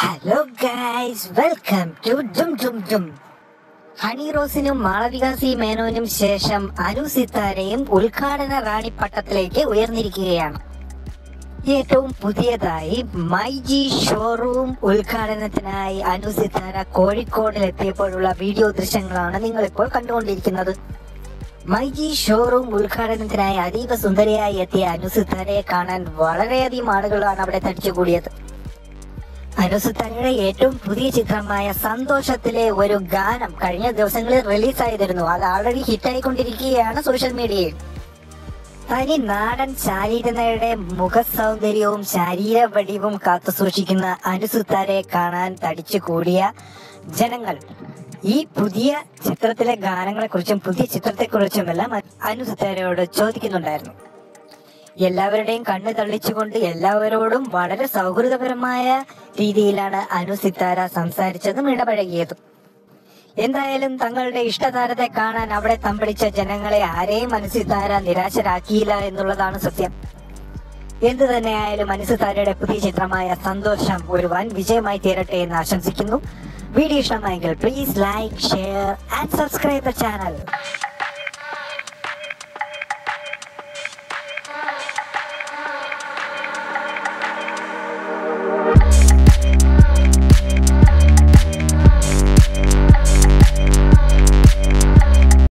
hello guys welcome to ഡും ഡും ഡും ഹണി റോസിനും മാളവിക സി മേനോനും ശേഷം അനു സിത്താരയും ഉദ്ഘാടന റാണി പട്ടത്തിലേക്ക് ഉയർന്നിരിക്കുകയാണ് ഏറ്റവും പുതിയതായി മൈജി ഷോറൂം ഉദ്ഘാടനത്തിനായി അനു സിത്താര കോഴിക്കോടിൽ എത്തിയപ്പോഴുള്ള വീഡിയോ ദൃശ്യങ്ങളാണ് നിങ്ങൾ ഇപ്പോൾ കണ്ടുകൊണ്ടിരിക്കുന്നത് മൈജി ഷോറൂം ഉദ്ഘാടനത്തിനായി അതീവ സുന്ദരിയായി എത്തിയ അനു സിത്താരയെ കാണാൻ വളരെയധികം ആളുകളാണ് അവിടെ തടിച്ചുകൂടിയത് അനുസുത്താരയുടെ ഏറ്റവും പുതിയ ചിത്രമായ സന്തോഷത്തിലെ ഒരു ഗാനം കഴിഞ്ഞ ദിവസങ്ങളിൽ റിലീസായിരുന്നു അത് ആൾറെഡി ഹിറ്റായിക്കൊണ്ടിരിക്കുകയാണ് സോഷ്യൽ മീഡിയയിൽ തനി നാടൻ ശാരീരതയുടെ മുഖ സൗന്ദര്യവും ശരീര വടിവും കാത്തു സൂക്ഷിക്കുന്ന അനുസുത്താരെ കാണാൻ തടിച്ചു കൂടിയ ജനങ്ങൾ ഈ പുതിയ ചിത്രത്തിലെ ഗാനങ്ങളെക്കുറിച്ചും പുതിയ ചിത്രത്തെക്കുറിച്ചുമെല്ലാം അനുസുത്താരയോട് ചോദിക്കുന്നുണ്ടായിരുന്നു എല്ലാവരുടെയും കണ്ണ് തള്ളിച്ചുകൊണ്ട് എല്ലാവരോടും വളരെ സൗഹൃദപരമായ രീതിയിലാണ് അനു സിത്താര സംസാരിച്ചതും ഇടപഴകിയതും എന്തായാലും തങ്ങളുടെ ഇഷ്ടതാരത്തെ കാണാൻ അവിടെ തമ്പടിച്ച ജനങ്ങളെ ആരെയും അനുസിത്താര നിരാശരാക്കിയില്ല എന്നുള്ളതാണ് സത്യം എന്തു തന്നെയായാലും അനുസിത്താരയുടെ പുതിയ ചിത്രമായ സന്തോഷം ഒരു വൻ വിജയമായി തീരട്ടെ എന്ന് ആശംസിക്കുന്നു വീഡിയോ ഇഷ്ടമായെങ്കിൽ please like share and subscribe the channel